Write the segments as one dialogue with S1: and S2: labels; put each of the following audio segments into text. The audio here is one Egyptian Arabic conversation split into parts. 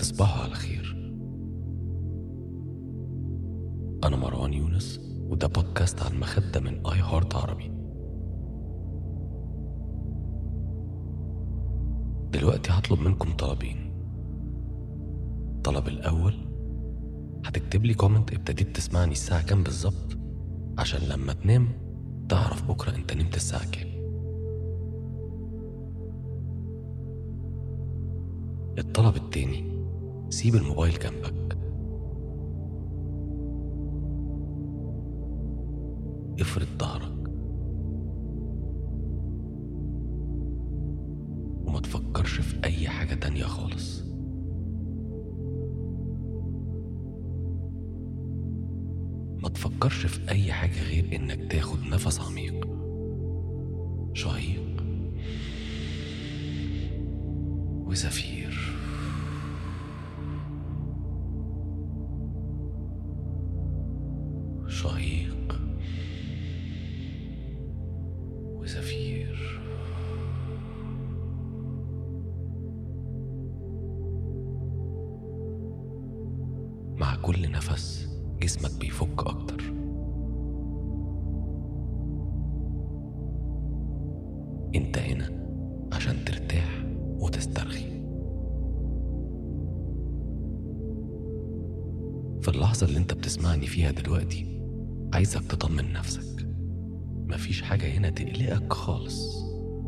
S1: تصبحوا على خير أنا مروان يونس وده بودكاست عن مخدة من آي هارت عربي دلوقتي هطلب منكم طلبين الطلب الأول هتكتب لي كومنت ابتديت تسمعني الساعة كام بالظبط عشان لما تنام تعرف بكرة انت نمت الساعة كام الطلب التاني سيب الموبايل جنبك افرد ظهرك وما تفكرش في أي حاجة تانية خالص ما تفكرش في أي حاجة غير إنك تاخد نفس عميق شهيق وزفير شهيق وزفير مع كل نفس جسمك بيفك أكتر انت هنا عشان ترتاح وتسترخي في اللحظة اللي انت بتسمعني فيها دلوقتي عايزك تطمن نفسك مفيش حاجة هنا تقلقك خالص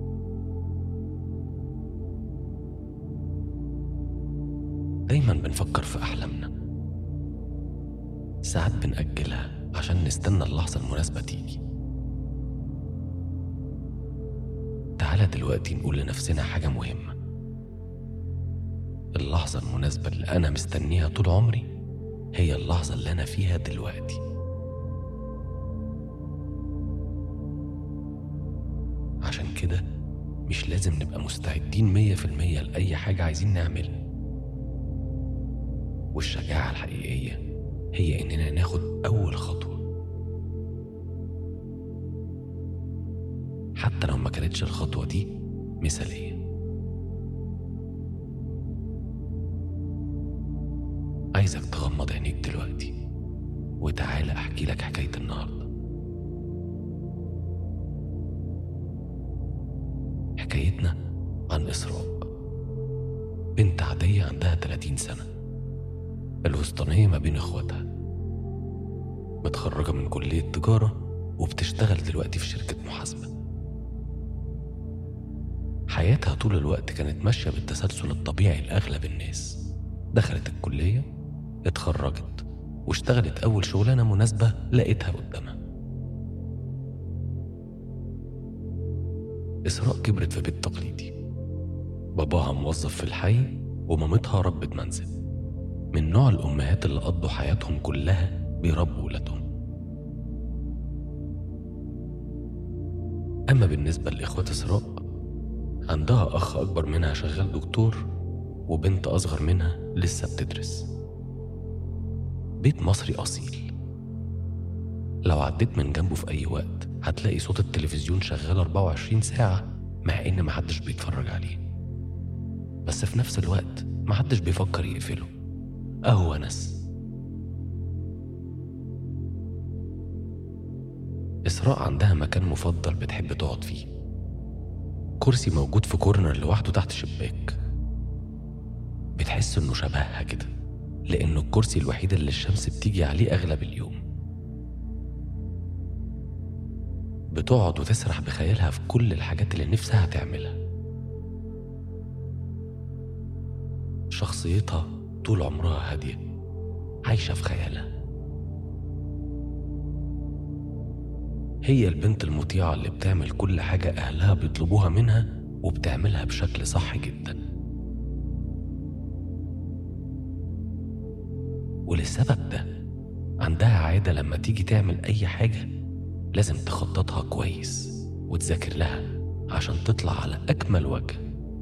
S1: دايما بنفكر في أحلامنا ساعات بنأجلها عشان نستنى اللحظة المناسبة تيجي تعالى دلوقتي نقول لنفسنا حاجة مهمة اللحظة المناسبة اللي أنا مستنيها طول عمري هي اللحظة اللي أنا فيها دلوقتي عشان كده مش لازم نبقى مستعدين مية في المية لأي حاجة عايزين نعملها والشجاعة الحقيقية هي إننا ناخد أول خطوة حتى لو ما كانتش الخطوة دي مثالية عايزك تغمض عينيك دلوقتي وتعالى أحكي لك حكاية النهاردة حكايتنا عن إسراء بنت عادية عندها 30 سنة الوسطانية ما بين إخواتها متخرجة من كلية تجارة وبتشتغل دلوقتي في شركة محاسبة حياتها طول الوقت كانت ماشية بالتسلسل الطبيعي لأغلب الناس دخلت الكلية اتخرجت واشتغلت أول شغلانة مناسبة لقيتها قدامها إسراء كبرت في بيت تقليدي باباها موظف في الحي ومامتها ربة منزل من نوع الأمهات اللي قضوا حياتهم كلها بيربوا ولادهم أما بالنسبة لإخوة إسراء عندها أخ أكبر منها شغال دكتور وبنت أصغر منها لسه بتدرس بيت مصري أصيل لو عديت من جنبه في أي وقت هتلاقي صوت التلفزيون شغال 24 ساعة مع إن محدش بيتفرج عليه بس في نفس الوقت محدش بيفكر يقفله أهو ناس إسراء عندها مكان مفضل بتحب تقعد فيه كرسي موجود في كورنر لوحده تحت شباك بتحس إنه شبهها كده لأنه الكرسي الوحيد اللي الشمس بتيجي عليه أغلب اليوم بتقعد وتسرح بخيالها في كل الحاجات اللي نفسها تعملها شخصيتها طول عمرها هادية عايشة في خيالها هي البنت المطيعة اللي بتعمل كل حاجة أهلها بيطلبوها منها وبتعملها بشكل صح جدا وللسبب ده عندها عادة لما تيجي تعمل أي حاجة لازم تخططها كويس وتذاكر لها عشان تطلع على أكمل وجه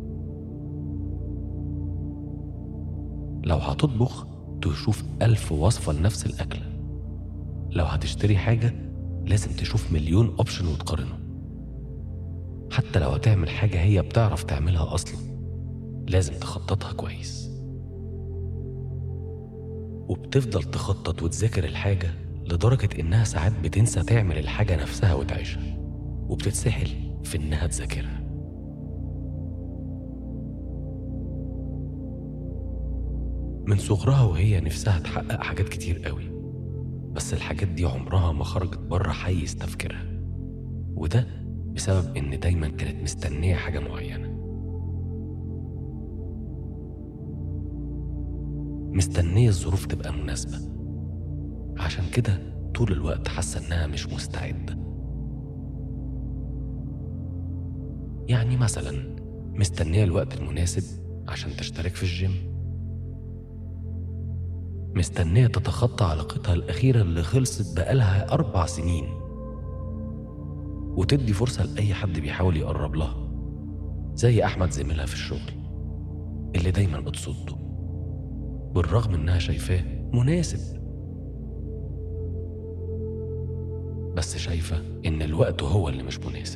S1: لو هتطبخ تشوف ألف وصفة لنفس الأكلة لو هتشتري حاجة لازم تشوف مليون أوبشن وتقارنه حتى لو هتعمل حاجة هي بتعرف تعملها أصلا لازم تخططها كويس وبتفضل تخطط وتذاكر الحاجة لدرجة إنها ساعات بتنسى تعمل الحاجة نفسها وتعيشها وبتتسحل في إنها تذاكرها من صغرها وهي نفسها تحقق حاجات كتير قوي بس الحاجات دي عمرها ما خرجت بره حيز تفكيرها وده بسبب إن دايما كانت مستنية حاجة معينة مستنية الظروف تبقى مناسبة عشان كده طول الوقت حاسة إنها مش مستعدة يعني مثلا مستنية الوقت المناسب عشان تشترك في الجيم مستنية تتخطى علاقتها الأخيرة اللي خلصت بقالها أربع سنين وتدي فرصة لأي حد بيحاول يقرب لها زي أحمد زميلها في الشغل اللي دايما بتصده بالرغم إنها شايفاه مناسب بس شايفة إن الوقت هو اللي مش مناسب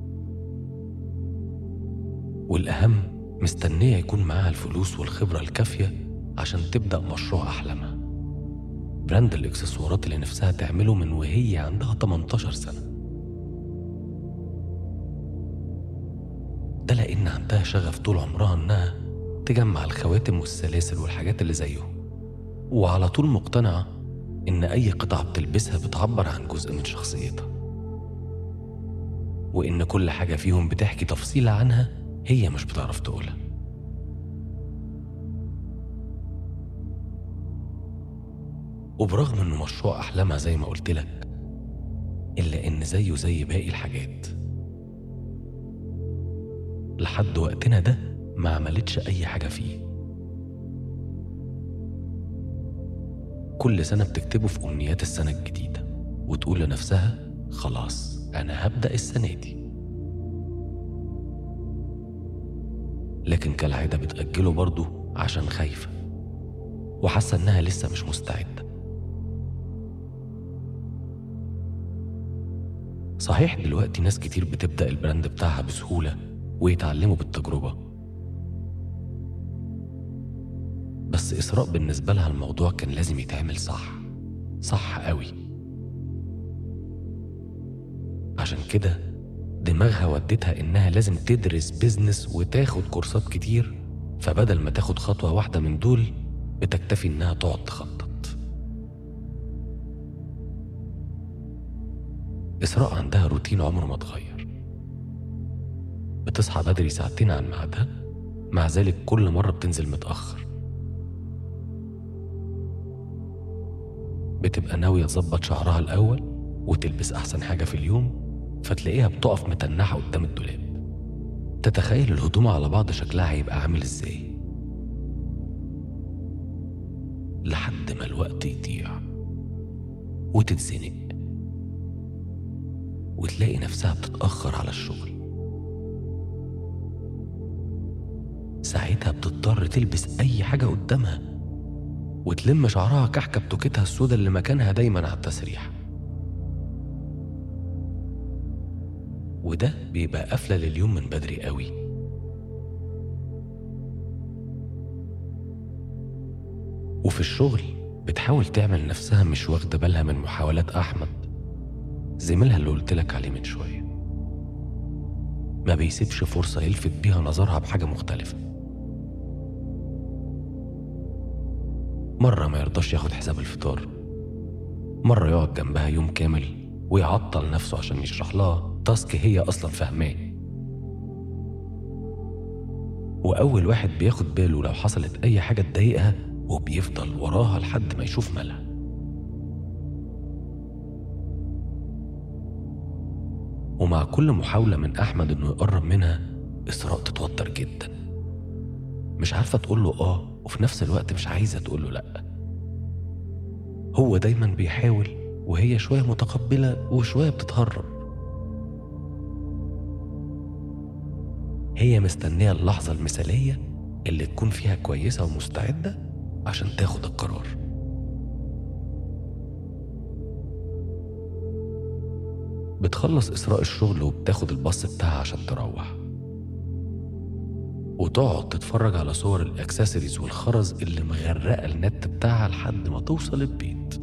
S1: والأهم مستنية يكون معاها الفلوس والخبرة الكافية عشان تبدأ مشروع أحلامها براند الإكسسوارات اللي نفسها تعمله من وهي عندها 18 سنة ده لأن عندها شغف طول عمرها إنها تجمع الخواتم والسلاسل والحاجات اللي زيهم وعلى طول مقتنعة إن أي قطعة بتلبسها بتعبر عن جزء من شخصيتها وإن كل حاجة فيهم بتحكي تفصيلة عنها هي مش بتعرف تقولها وبرغم إنه مشروع أحلامها زي ما قلت لك إلا إن زيه زي باقي الحاجات لحد وقتنا ده ما عملتش أي حاجة فيه كل سنة بتكتبه في أمنيات السنة الجديدة وتقول لنفسها خلاص أنا هبدأ السنة دي لكن كالعادة بتأجله برضه عشان خايفة وحاسة إنها لسه مش مستعدة صحيح دلوقتي ناس كتير بتبدأ البراند بتاعها بسهولة ويتعلموا بالتجربة بس إسراء بالنسبة لها الموضوع كان لازم يتعمل صح صح قوي عشان كده دماغها ودتها إنها لازم تدرس بيزنس وتاخد كورسات كتير فبدل ما تاخد خطوة واحدة من دول بتكتفي إنها تقعد تخطط إسراء عندها روتين عمره ما اتغير بتصحى بدري ساعتين عن ميعادها مع ذلك كل مرة بتنزل متأخر بتبقى ناوية تظبط شعرها الأول وتلبس أحسن حاجة في اليوم فتلاقيها بتقف متنحة قدام الدولاب تتخيل الهدوم على بعض شكلها هيبقى عامل ازاي لحد ما الوقت يضيع وتتزنق وتلاقي نفسها بتتأخر على الشغل ساعتها بتضطر تلبس أي حاجة قدامها وتلم شعرها كحكة بتوكتها السودا اللي مكانها دايما على التسريح وده بيبقى قفلة لليوم من بدري قوي وفي الشغل بتحاول تعمل نفسها مش واخدة بالها من محاولات أحمد زميلها اللي قلتلك عليه من شوية ما بيسيبش فرصة يلفت بيها نظرها بحاجة مختلفة مرة ما يرضاش ياخد حساب الفطار مرة يقعد جنبها يوم كامل ويعطل نفسه عشان يشرح لها تاسك هي أصلا فاهماه وأول واحد بياخد باله لو حصلت أي حاجة تضايقها وبيفضل وراها لحد ما يشوف مالها ومع كل محاولة من أحمد إنه يقرب منها إسراء تتوتر جدا مش عارفة تقول له آه وفي نفس الوقت مش عايزة تقول له لأ هو دايما بيحاول وهي شوية متقبلة وشوية بتتهرب هي مستنية اللحظة المثالية اللي تكون فيها كويسة ومستعدة عشان تاخد القرار بتخلص إسراء الشغل وبتاخد الباص بتاعها عشان تروح وتقعد تتفرج على صور الاكسسوارز والخرز اللي مغرقه النت بتاعها لحد ما توصل البيت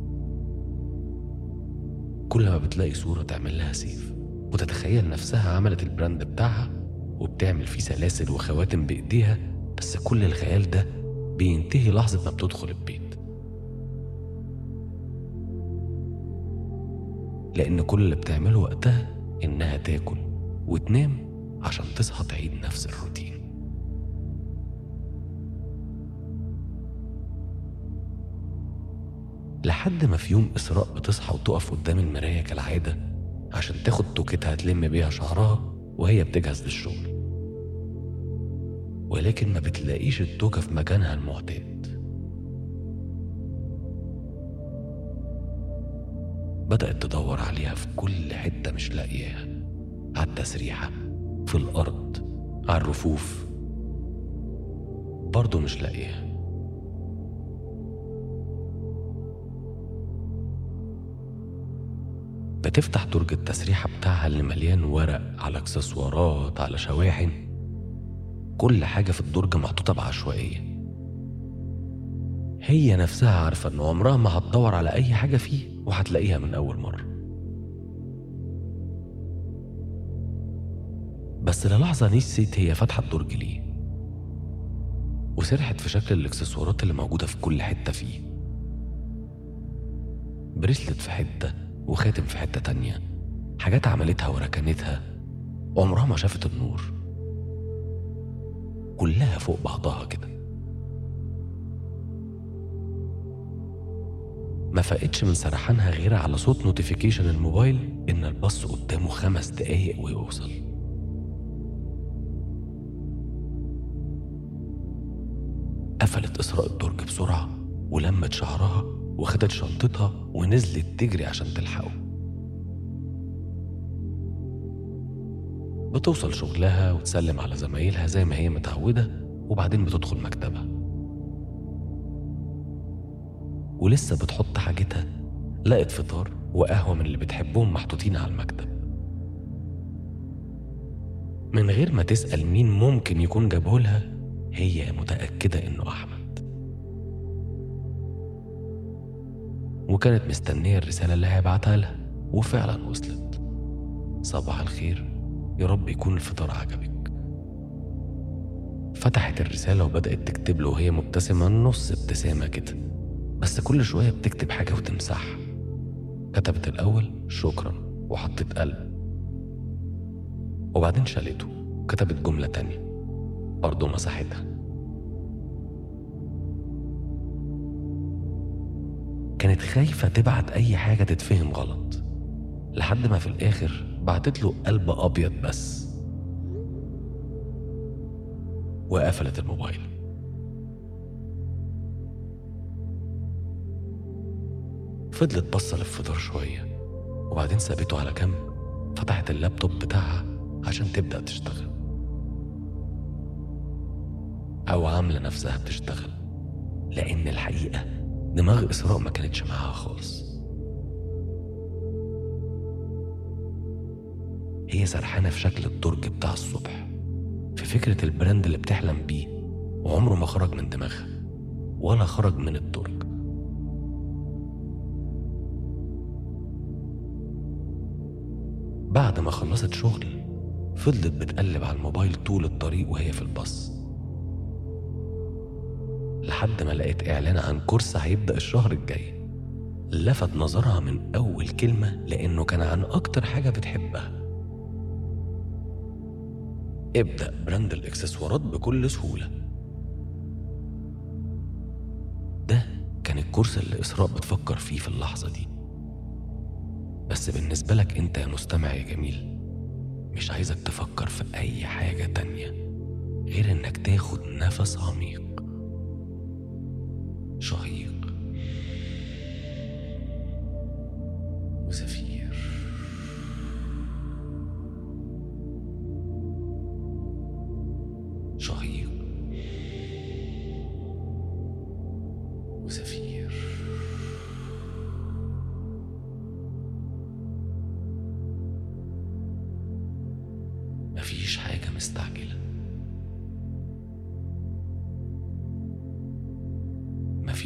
S1: كل ما بتلاقي صورة تعمل لها سيف وتتخيل نفسها عملت البراند بتاعها وبتعمل فيه سلاسل وخواتم بإيديها بس كل الخيال ده بينتهي لحظة ما بتدخل البيت لأن كل اللي بتعمله وقتها إنها تاكل وتنام عشان تصحى تعيد نفس الروتين لحد ما في يوم إسراء بتصحى وتقف قدام المراية كالعادة عشان تاخد توكتها تلم بيها شعرها وهي بتجهز للشغل ولكن ما بتلاقيش التوكة في مكانها المعتاد بدأت تدور عليها في كل حتة مش لاقياها على التسريحة في الأرض على الرفوف برضه مش لاقيها بتفتح درج التسريحة بتاعها اللي مليان ورق على اكسسوارات على شواحن كل حاجة في الدرج محطوطة بعشوائية هي نفسها عارفة إن عمرها ما هتدور على أي حاجة فيه وهتلاقيها من أول مرة بس للحظة نسيت هي فاتحة الدرج ليه وسرحت في شكل الإكسسوارات اللي موجودة في كل حتة فيه بريسلت في حتة وخاتم في حتة تانية حاجات عملتها وركنتها عمرها ما شافت النور كلها فوق بعضها كده ما فاقتش من سرحانها غير على صوت نوتيفيكيشن الموبايل إن الباص قدامه خمس دقايق ويوصل قفلت إسراء الدرج بسرعة ولمت شعرها وخدت شنطتها ونزلت تجري عشان تلحقه بتوصل شغلها وتسلم على زمايلها زي ما هي متعودة وبعدين بتدخل مكتبها ولسه بتحط حاجتها لقت فطار وقهوة من اللي بتحبهم محطوطين على المكتب من غير ما تسأل مين ممكن يكون جابهولها هي متأكدة إنه أحمد وكانت مستنية الرسالة اللي هيبعتها لها وفعلا وصلت صباح الخير يا رب يكون الفطار عجبك فتحت الرسالة وبدأت تكتب له وهي مبتسمة نص ابتسامة كده بس كل شوية بتكتب حاجة وتمسحها كتبت الأول شكرا وحطت قلب وبعدين شالته كتبت جملة تانية برضه مسحتها كانت خايفة تبعت أي حاجة تتفهم غلط لحد ما في الآخر بعتت له قلب أبيض بس وقفلت الموبايل فضلت بصة للفطار شوية وبعدين سابته على جنب فتحت اللابتوب بتاعها عشان تبدأ تشتغل أو عاملة نفسها بتشتغل لأن الحقيقة دماغ إسراء ما كانتش معاها خالص هي سرحانة في شكل الدرج بتاع الصبح في فكرة البراند اللي بتحلم بيه وعمره ما خرج من دماغها ولا خرج من الدرج بعد ما خلصت شغل فضلت بتقلب على الموبايل طول الطريق وهي في الباص لحد ما لقيت إعلان عن كورس هيبدأ الشهر الجاي لفت نظرها من أول كلمة لأنه كان عن أكتر حاجة بتحبها ابدأ براند الإكسسوارات بكل سهولة ده كان الكورس اللي إسراء بتفكر فيه في اللحظة دي بس بالنسبة لك أنت يا مستمع يا جميل مش عايزك تفكر في أي حاجة تانية غير إنك تاخد نفس عميق شهيق وزفير شهيق وزفير مفيش حاجة مستعجلة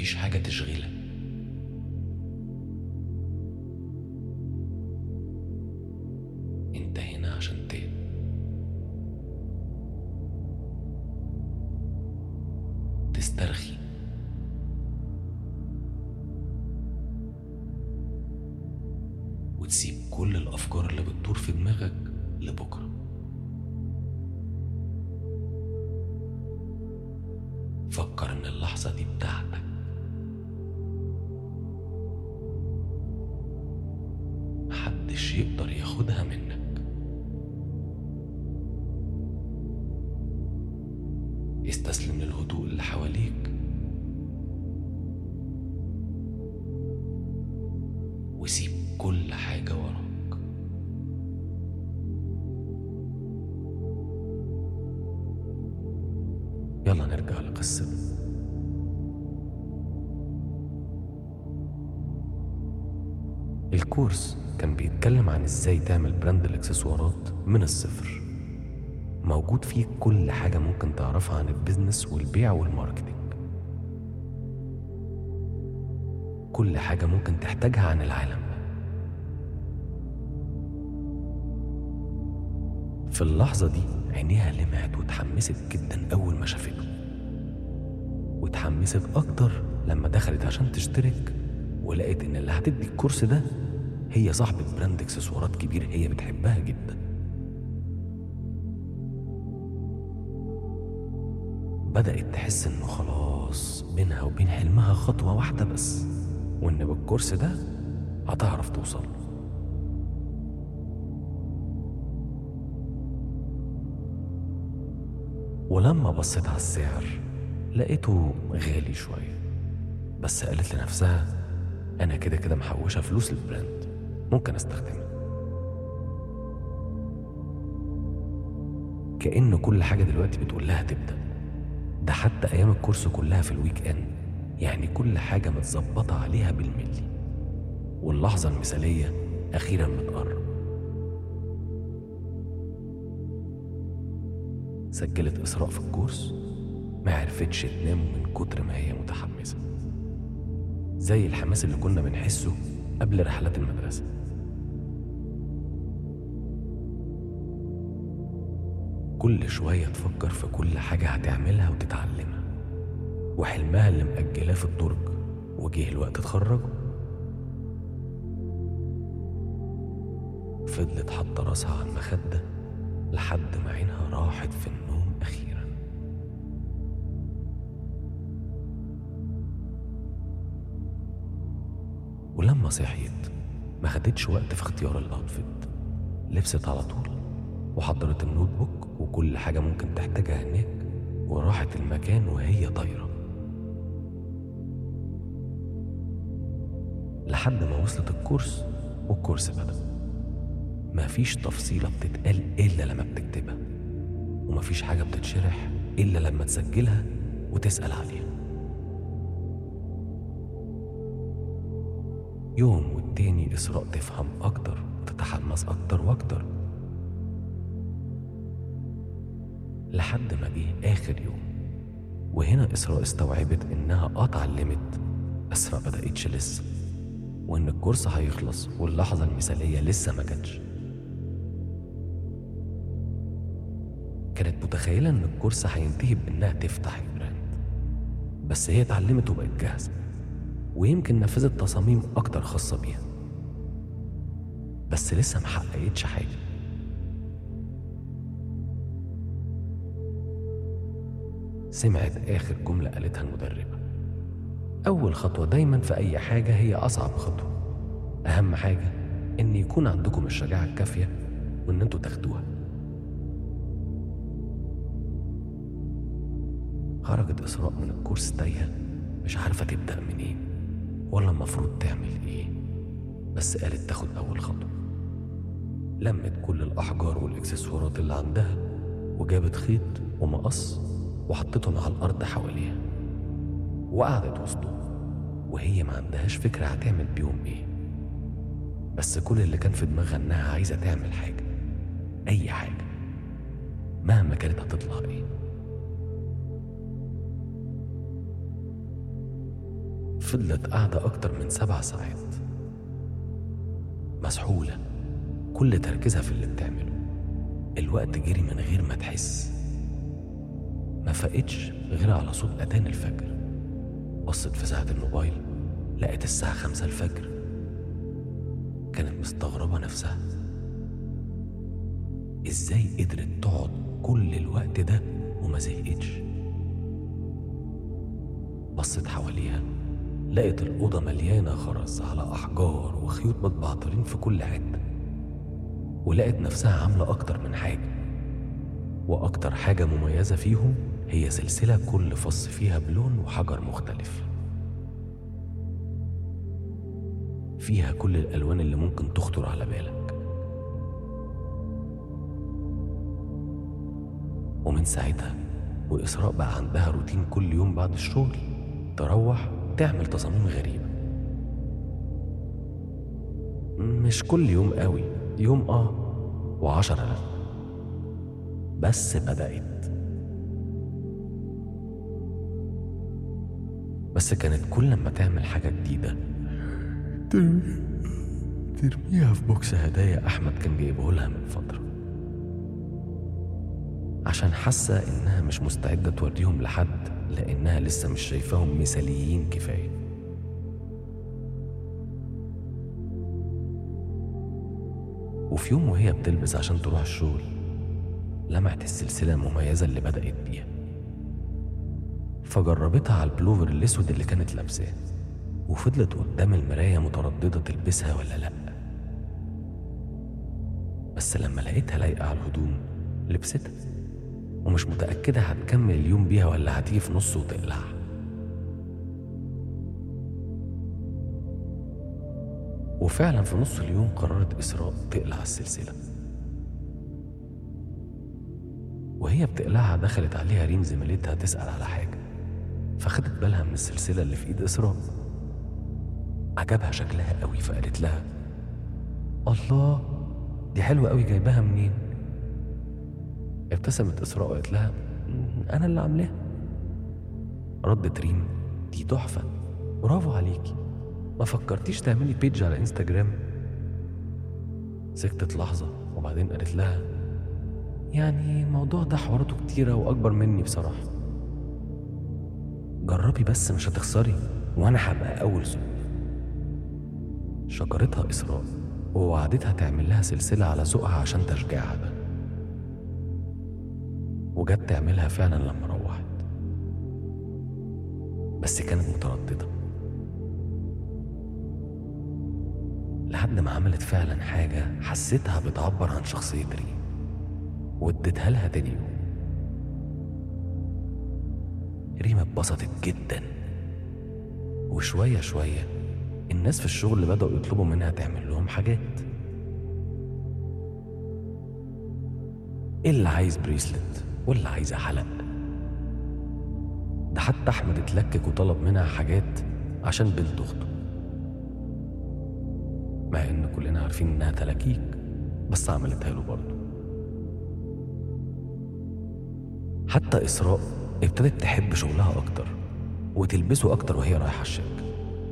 S1: مفيش حاجة تشغلك انت هنا عشان تهدى تسترخي وتسيب كل الأفكار اللي بتدور في دماغك لبكرة فكر إن اللحظة دي بتاعتك محدش يقدر ياخدها منك استسلم للهدوء اللي حواليك وسيب كل حاجة وراك يلا نرجع لقصتنا الكورس كان بيتكلم عن ازاي تعمل براند الاكسسوارات من الصفر موجود فيه كل حاجة ممكن تعرفها عن البيزنس والبيع والماركتينج كل حاجة ممكن تحتاجها عن العالم في اللحظة دي عينيها لمعت واتحمست جدا أول ما شافته واتحمست أكتر لما دخلت عشان تشترك ولقيت إن اللي هتدي الكورس ده هي صاحبة براند اكسسوارات كبير هي بتحبها جدا بدأت تحس إنه خلاص بينها وبين حلمها خطوة واحدة بس وإن بالكورس ده هتعرف توصل له ولما بصيت على السعر لقيته غالي شوية بس قالت لنفسها أنا كده كده محوشة فلوس للبراند ممكن أستخدمها كأن كل حاجة دلوقتي بتقول لها تبدأ ده حتى أيام الكورس كلها في الويك إند يعني كل حاجة متظبطة عليها بالملي واللحظة المثالية أخيرا بتقرب سجلت إسراء في الكورس ما عرفتش تنام من كتر ما هي متحمسة زي الحماس اللي كنا بنحسه قبل رحلات المدرسة كل شوية تفكر في كل حاجة هتعملها وتتعلمها وحلمها اللي مأجلاه في الدرج وجه الوقت تخرجه فضلت حاطة راسها على المخدة لحد ما عينها راحت في النوم أخيرا ولما صحيت ما خدتش وقت في اختيار الاوتفيت لبست على طول وحضرت النوت بوك وكل حاجة ممكن تحتاجها هناك وراحت المكان وهي طايرة لحد ما وصلت الكورس والكورس بدأ مفيش تفصيلة بتتقال إلا لما بتكتبها ومفيش حاجة بتتشرح إلا لما تسجلها وتسأل عليها يوم والتاني إسراء تفهم أكتر وتتحمس أكتر وأكتر لحد ما جه آخر يوم وهنا إسراء استوعبت إنها آه اتعلمت بس ما بدأتش لسه وإن الكورس هيخلص واللحظة المثالية لسه ما جاتش كانت متخيلة إن الكورس هينتهي بإنها تفتح البراند بس هي اتعلمت وبقت جاهزة ويمكن نفذت تصاميم أكتر خاصة بيها بس لسه محققتش حاجة سمعت آخر جملة قالتها المدربة أول خطوة دايما في أي حاجة هي أصعب خطوة أهم حاجة إن يكون عندكم الشجاعة الكافية وإن أنتوا تاخدوها خرجت إسراء من الكورس تايهة مش عارفة تبدأ منين ولا المفروض تعمل إيه بس قالت تاخد أول خطوة لمت كل الأحجار والإكسسوارات اللي عندها وجابت خيط ومقص وحطتهم على الأرض حواليها وقعدت وسطهم وهي ما عندهاش فكرة هتعمل بيهم إيه بس كل اللي كان في دماغها إنها عايزة تعمل حاجة أي حاجة مهما كانت هتطلع إيه فضلت قاعدة أكتر من سبع ساعات مسحولة كل تركيزها في اللي بتعمله الوقت جري من غير ما تحس ما فقتش غير على صوت أذان الفجر بصت في ساعة الموبايل لقيت الساعة خمسة الفجر كانت مستغربة نفسها ازاي قدرت تقعد كل الوقت ده وما زهقتش بصت حواليها لقت الأوضة مليانة خرز على أحجار وخيوط متبعترين في كل حتة ولقت نفسها عاملة أكتر من حاجة وأكتر حاجة مميزة فيهم هي سلسلة كل فص فيها بلون وحجر مختلف فيها كل الألوان اللي ممكن تخطر على بالك ومن ساعتها وإسراء بقى عندها روتين كل يوم بعد الشغل تروح تعمل تصاميم غريبة مش كل يوم قوي يوم اه وعشرة لا بس بدأت بس كانت كل ما تعمل حاجة جديدة ترميها في بوكس هدايا أحمد كان جايبه لها من فترة عشان حاسة إنها مش مستعدة توريهم لحد لأنها لسه مش شايفاهم مثاليين كفاية وفي يوم وهي بتلبس عشان تروح الشغل لمعت السلسلة المميزة اللي بدأت بيها فجربتها على البلوفر الأسود اللي كانت لابساه وفضلت قدام المراية مترددة تلبسها ولا لأ بس لما لقيتها لايقة على الهدوم لبستها ومش متأكدة هتكمل اليوم بيها ولا هتيجي في نصه وتقلعها وفعلا في نص اليوم قررت إسراء تقلع السلسلة وهي بتقلعها دخلت عليها ريم زميلتها تسأل على حاجة فخدت بالها من السلسلة اللي في إيد إسراء عجبها شكلها قوي فقالت لها الله دي حلوة قوي جايباها منين ابتسمت إسراء وقالت لها أنا اللي عاملاها ردت ريم دي تحفة برافو عليكي ما فكرتيش تعملي بيج على انستجرام سكتت لحظة وبعدين قالت لها يعني الموضوع ده حواراته كتيرة وأكبر مني بصراحة جربي بس مش هتخسري وأنا هبقى أول زوج شكرتها إسراء ووعدتها تعمل لها سلسلة على ذوقها عشان تشجيعها ده وجت تعملها فعلا لما روحت بس كانت مترددة لحد ما عملت فعلا حاجة حسيتها بتعبر عن شخصية ريم واديتها لها تاني يوم ريم اتبسطت جدا وشوية شوية الناس في الشغل بدأوا يطلبوا منها تعمل لهم حاجات اللي عايز بريسلت واللي عايزة حلق ده حتى أحمد اتلكك وطلب منها حاجات عشان بنت أخته مع إن كلنا عارفين إنها تلاكيك بس عملتها له برضه حتى إسراء ابتدت تحب شغلها أكتر وتلبسه أكتر وهي رايحة الشركة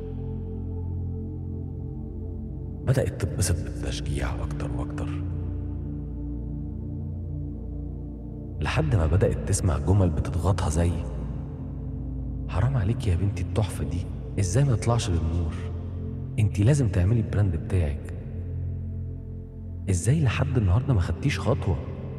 S1: بدأت تتبسط بالتشجيع أكتر وأكتر لحد ما بدأت تسمع جمل بتضغطها زي حرام عليك يا بنتي التحفة دي ازاي ما تطلعش للنور انتي لازم تعملي البراند بتاعك ازاي لحد النهاردة ما خدتيش خطوة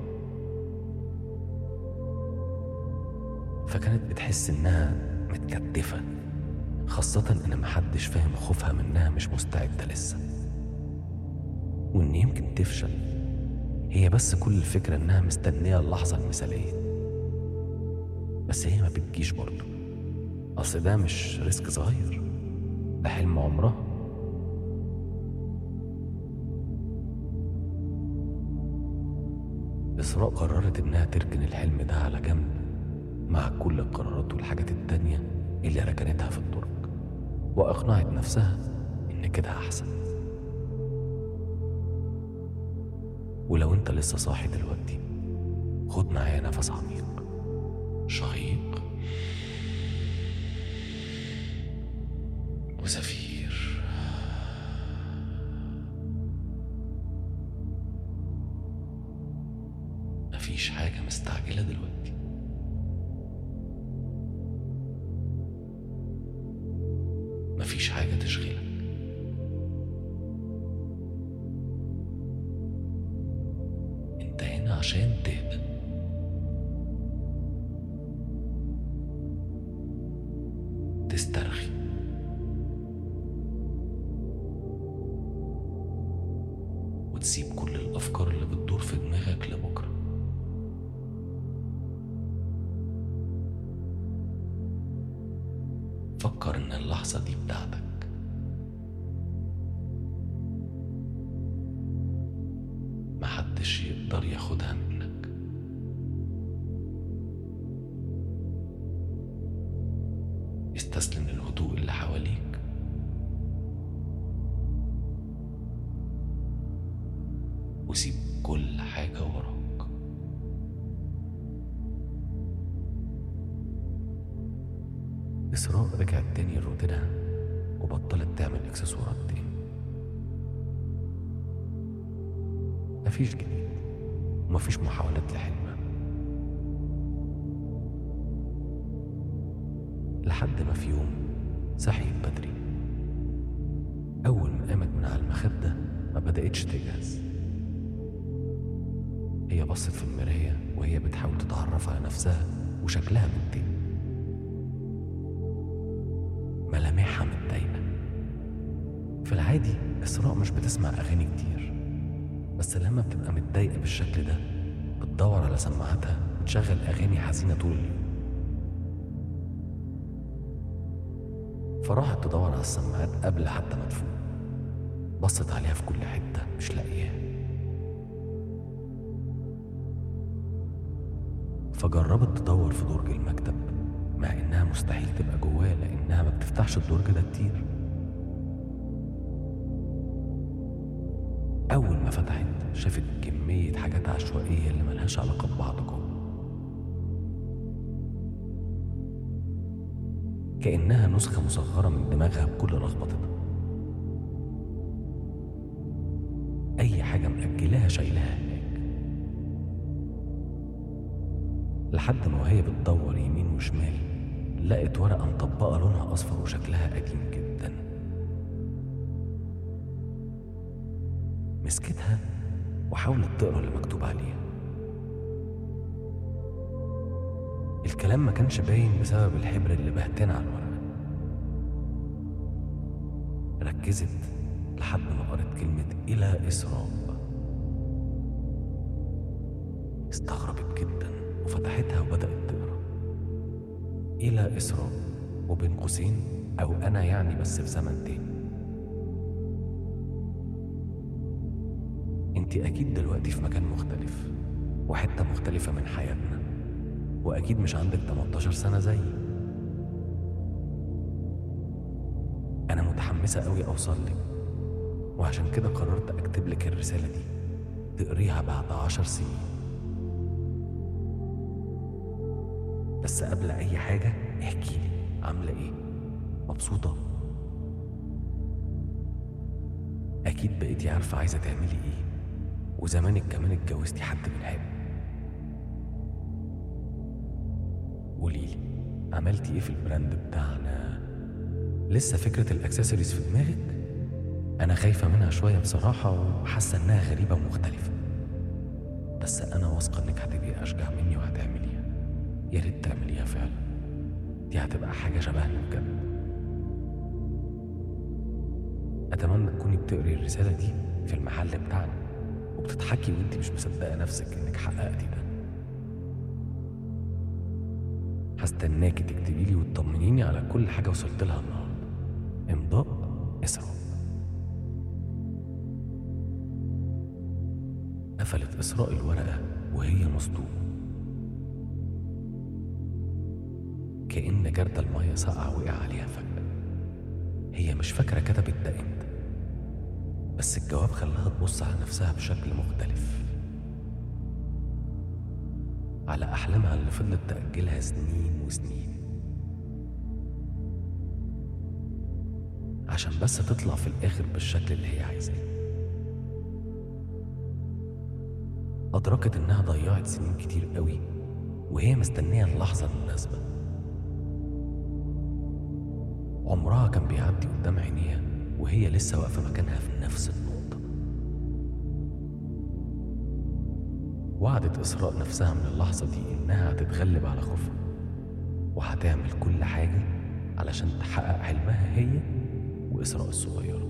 S1: فكانت بتحس انها متكتفة خاصة ان محدش فاهم خوفها منها مش مستعدة لسه وان يمكن تفشل هي بس كل الفكرة انها مستنية اللحظة المثالية بس هي ما بتجيش برضه اصل ده مش ريسك صغير ده حلم عمرها إسراء قررت إنها تركن الحلم ده على جنب مع كل القرارات والحاجات التانية اللي ركنتها في الدرج وأقنعت نفسها إن كده أحسن ولو أنت لسه صاحي دلوقتي خد معايا نفس عميق شهيق مفيش حاجة مستعجلة دلوقتي مفيش حاجة تشغلك انت هنا عشان تهدى تسترخي وتسيب كل الأفكار اللي بتدور في دماغك لبكرة فكر إن اللحظة دي بتاعتك محدش يقدر ياخدها منك استسلم للهدوء اللي حواليك وسيب كل حاجة وراك إسراء رجعت تاني لروتينها وبطلت تعمل إكسسوارات تاني مفيش جديد ومفيش محاولات لحلمها لحد ما في يوم صحيت بدري أول ما قامت من على المخدة ما بدأتش تجهز هي بصت في المراية وهي بتحاول تتعرف على نفسها وشكلها متضايق ملامحها متضايقة في العادي إسراء مش بتسمع أغاني كتير بس لما بتبقى متضايقة بالشكل ده بتدور على سماعاتها وتشغل أغاني حزينة طول اليوم فراحت تدور على السماعات قبل حتى ما تفوق بصت عليها في كل حتة مش لاقياها فجربت تدور في درج المكتب مع إنها مستحيل تبقى جواه لأنها ما بتفتحش الدرج ده كتير أول ما فتحت شافت كمية حاجات عشوائية اللي ملهاش علاقة ببعض جوه كأنها نسخة مصغرة من دماغها بكل لخبطتها أي حاجة مأجلاها شايلها هناك لحد ما وهي بتدور يمين وشمال لقت ورقة مطبقة لونها أصفر وشكلها قديم جدا مسكتها وحاولت تقرا اللي مكتوب عليها الكلام ما كانش باين بسبب الحبر اللي بهتان على الورقة ركزت لحد ما قرت كلمة إلى إسراء استغربت جدا وفتحتها وبدأت تقرا إلى إسراء وبين قوسين أو أنا يعني بس في زمن تاني انت أكيد دلوقتي في مكان مختلف وحتة مختلفة من حياتنا وأكيد مش عندك 18 سنة زيي أنا متحمسة أوي أوصل لك وعشان كده قررت أكتب لك الرسالة دي تقريها بعد عشر سنين بس قبل أي حاجة احكي لي عاملة إيه مبسوطة أكيد بقيتي عارفة عايزة تعملي إيه وزمانك كمان اتجوزتي حد بنحبه قوليلي عملتي ايه في البراند بتاعنا لسه فكرة الاكسسوارز في دماغك انا خايفة منها شوية بصراحة وحاسة انها غريبة ومختلفة بس انا واثقة انك هتبقي اشجع مني وهتعمليها يا ريت تعمليها فعلا دي هتبقى حاجة شبهنا بجد اتمنى تكوني بتقري الرسالة دي في المحل بتاعنا وبتضحكي وانت مش مصدقة نفسك انك حققتي ده هستناكي تكتبي لي وتطمنيني على كل حاجة وصلت لها النهاردة امضاء إسراء قفلت إسراء الورقة وهي مصدومة كأن جرد المية سقع وقع عليها فجأة هي مش فاكرة كتبت ده امتى بس الجواب خلاها تبص على نفسها بشكل مختلف على أحلامها اللي فضلت تأجلها سنين وسنين عشان بس تطلع في الآخر بالشكل اللي هي عايزاه أدركت إنها ضيعت سنين كتير قوي وهي مستنية اللحظة المناسبة عمرها كان بيعدي قدام عينيها وهي لسه واقفة مكانها في نفس النقطة وعدت إسراء نفسها من اللحظة دي إنها هتتغلب على خوفها وهتعمل كل حاجة علشان تحقق حلمها هي وإسراء الصغيرة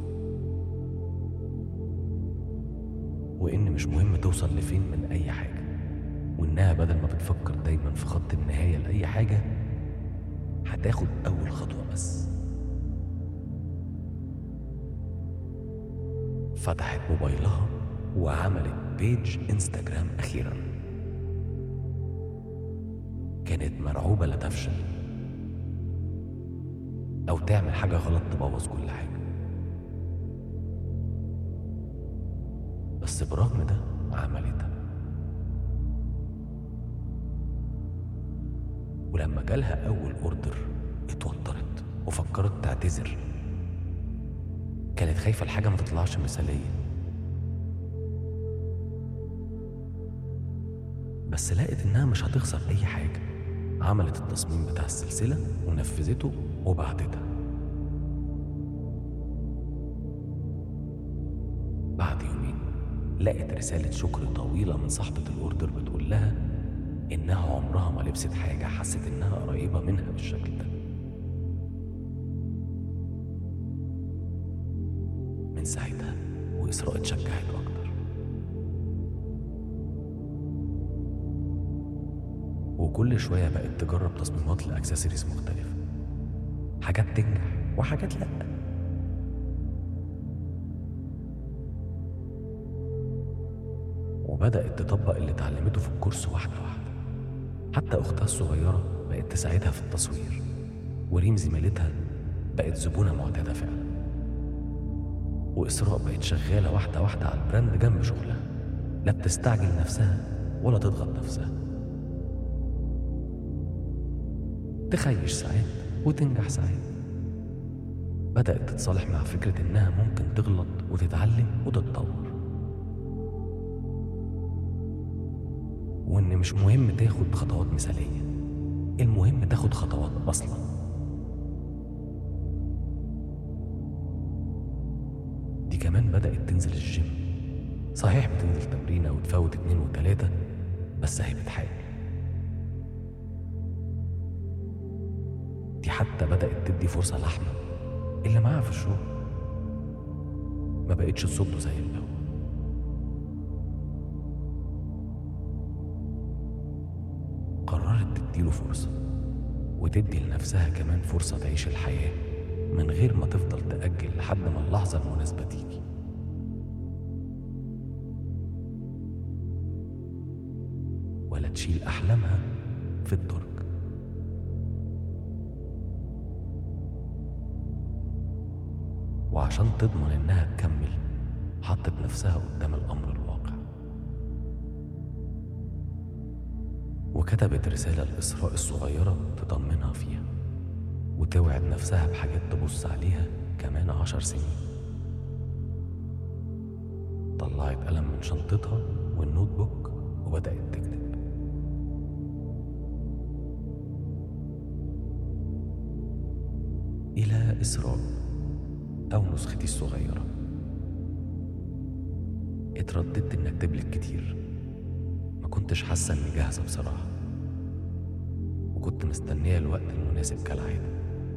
S1: وإن مش مهم توصل لفين من أي حاجة وإنها بدل ما بتفكر دايما في خط النهاية لأي حاجة هتاخد أول خطوة بس فتحت موبايلها وعملت بيج انستجرام أخيرا كانت مرعوبة لا تفشل أو تعمل حاجة غلط تبوظ كل حاجة بس برغم ده عملتها ولما جالها أول أوردر اتوترت وفكرت تعتذر كانت خايفة الحاجة ما تطلعش مثالية بس لقت إنها مش هتخسر أي حاجة عملت التصميم بتاع السلسلة ونفذته وبعتتها بعد يومين لقت رسالة شكر طويلة من صاحبة الأوردر بتقول لها إنها عمرها ما لبست حاجة حست إنها قريبة منها بالشكل ده من ساعتها وإسراء اتشجعت أكتر وكل شوية بقت تجرب تصميمات لأكسسوارز مختلفة حاجات تنجح وحاجات لأ وبدأت تطبق اللي اتعلمته في الكورس واحدة واحدة حتى أختها الصغيرة بقت تساعدها في التصوير وريم زميلتها بقت زبونة معتادة فعلا وإسراء بقت شغالة واحدة واحدة على البراند جنب شغلها لا بتستعجل نفسها ولا تضغط نفسها تخيش ساعات وتنجح ساعات بدأت تتصالح مع فكرة إنها ممكن تغلط وتتعلم وتتطور وإن مش مهم تاخد خطوات مثالية المهم تاخد خطوات أصلا دي كمان بدأت تنزل الجيم صحيح بتنزل تمرينة وتفوت اتنين وتلاتة بس هي بتحاول دي حتى بدأت تدي فرصة لأحمد اللي معاها في الشغل ما بقتش تصده زي الأول قررت تديله فرصة وتدي لنفسها كمان فرصة تعيش الحياة من غير ما تفضل تأجل لحد ما اللحظة المناسبة تيجي ولا تشيل أحلامها في الدرج وعشان تضمن إنها تكمل حطت نفسها قدام الأمر الواقع وكتبت رسالة لإسراء الصغيرة تطمنها فيها وتوعد نفسها بحاجات تبص عليها كمان عشر سنين طلعت قلم من شنطتها والنوت بوك وبدأت تكتب إلى إسراء أو نسختي الصغيرة اترددت إن أكتب لك كتير ما كنتش حاسة إني جاهزة بصراحة وكنت مستنية الوقت المناسب كالعادة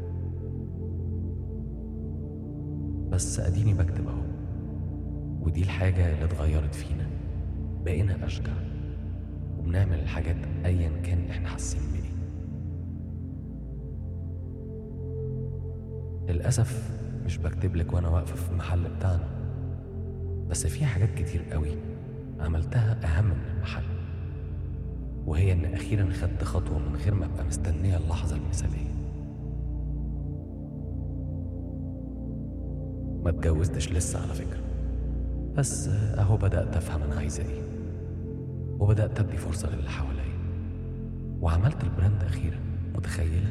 S1: بس أديني بكتب أهو ودي الحاجة اللي اتغيرت فينا بقينا أشجع وبنعمل الحاجات أيا كان إحنا حاسين بإيه للأسف مش بكتب لك وأنا واقفة في المحل بتاعنا بس في حاجات كتير قوي عملتها أهم من المحل وهي إن أخيرا خدت خطوة من غير ما أبقى مستنية اللحظة المثالية ما اتجوزتش لسه على فكرة بس أهو بدأت أفهم أنا عايزة إيه وبدأت أدي فرصة للي حواليا وعملت البراند أخيرا متخيلة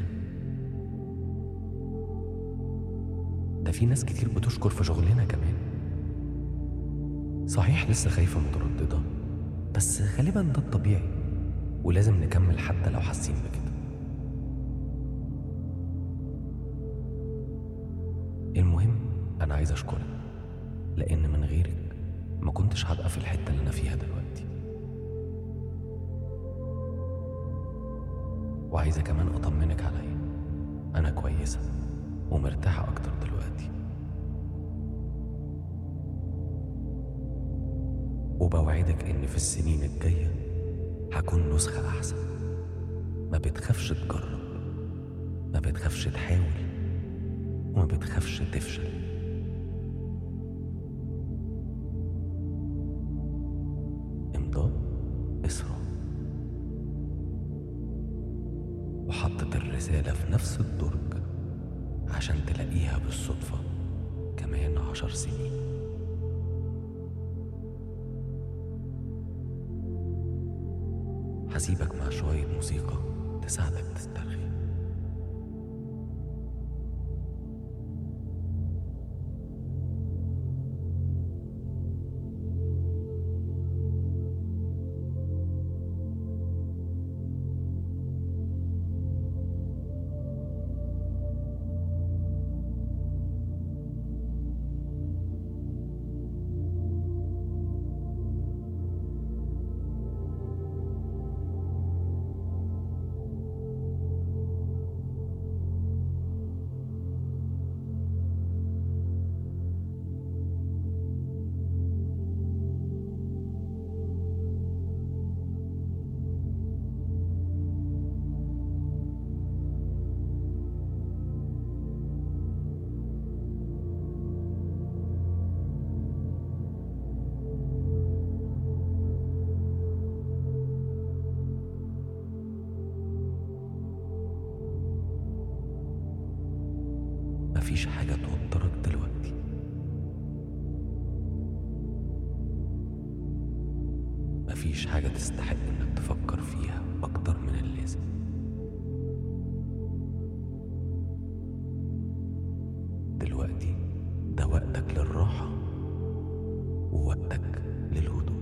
S1: ده في ناس كتير بتشكر في شغلنا كمان صحيح لسه خايفة مترددة بس غالبا ده الطبيعي ولازم نكمل حتى لو حاسين بكده المهم أنا عايز أشكرك لأن من غيرك ما كنتش هبقى في الحتة اللي أنا فيها دلوقتي وعايزة كمان أطمنك عليا أنا كويسة ومرتاحة أكتر دلوقتي وبوعدك إن في السنين الجاية هكون نسخة أحسن ما بتخافش تجرب ما بتخافش تحاول وما بتخافش تفشل امضاء إسراء وحطت الرسالة في نفس الدرج عشان تلاقيها بالصدفة كمان عشر سنين هسيبك مع شوية موسيقى تساعدك تسترخي مفيش حاجة توترك دلوقتي مفيش حاجة تستحق إنك تفكر فيها أكتر من اللازم دلوقتي ده وقتك للراحة ووقتك للهدوء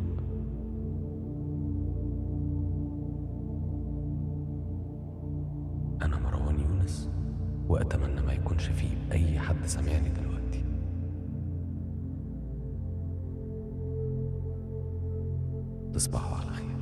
S1: أنا مروان يونس وأتمنى ما يكونش فيه أي حد سامعني دلوقتي تصبحوا على خير